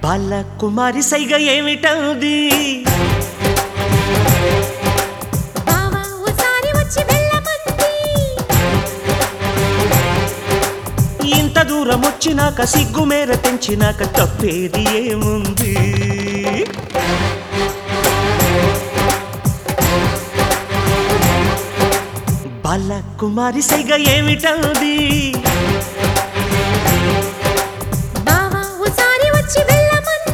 బాల కుమారి సైగ ఏమిటది బావా ఓసారి వచ్చి వెళ్ళమంది ఇంత దూరం వచ్చినాక సిగ్గు మేర తెంచినాక తప్పేది ఏముంది బాల కుమారి సైగ ఏమిటది బావా ఓసారి వచ్చి వెళ్ళమంది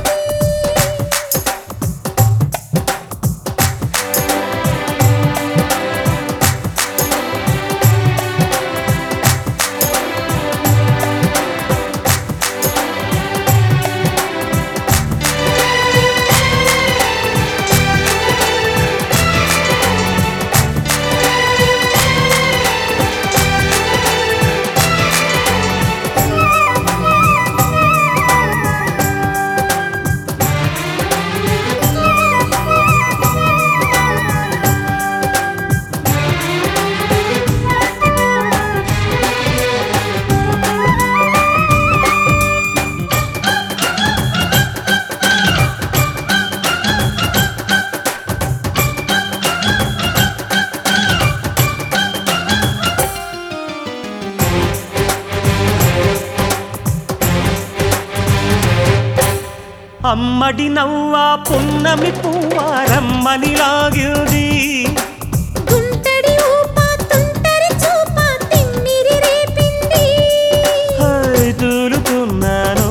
అమ్మడి నవ్వా పున్నమి పువ్వారమ్మని లాగింది గుంటడి ఊప తుంటరి చూప తిమ్మిరి రేపింది హాయ్ తూలుతున్నాను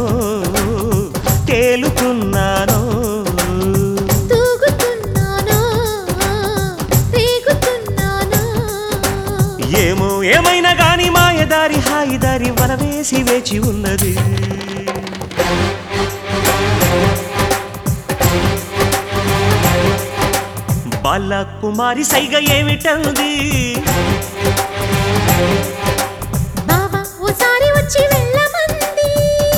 తేలుతున్నాను తూగుతున్నాను రేగుతున్నాను ఏమో ఏమైనా గాని మాయదారి హాయిదారి వరవేసి వేచి ఉన్నది బాల కుమారి సైగ ఏమిటది బావా ఓసారి వచ్చి వెళ్ళమంది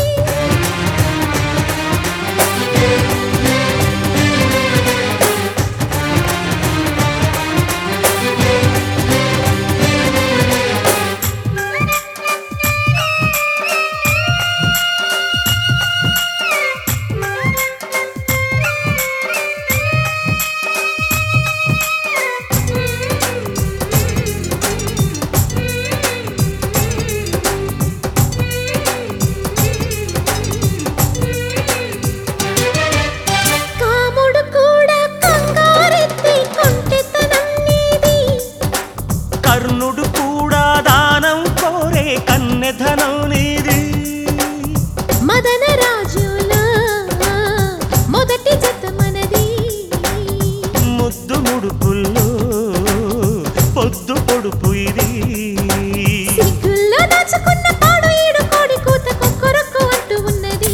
కాముడు కూడా కంగారెత్తి కొంటెతనం నీది కర్ణుడు కూడా దానం కోరే కన్నెధనం నీది మదన రాజులా మొదటి జత మనది ముద్దు ముడుపుల్లో పొద్దు పొడుపు ఇది సిగ్గుల్లో దాచుకున్న పాడు ఏడు కోడి కూత కుక్కరొక్కు అంటూ ఉన్నది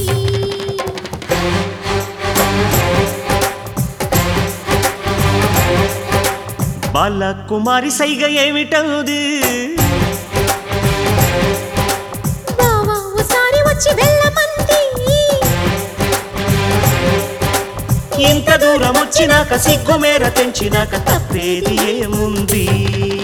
బాల కుమారి సైగ ఏమిటది బావా ఓసారి వచ్చి వెళ్ళమంది ఇంత దూరం వచ్చినాక సిగ్గు మేర తెంచినాక తప్పేది ఏముంది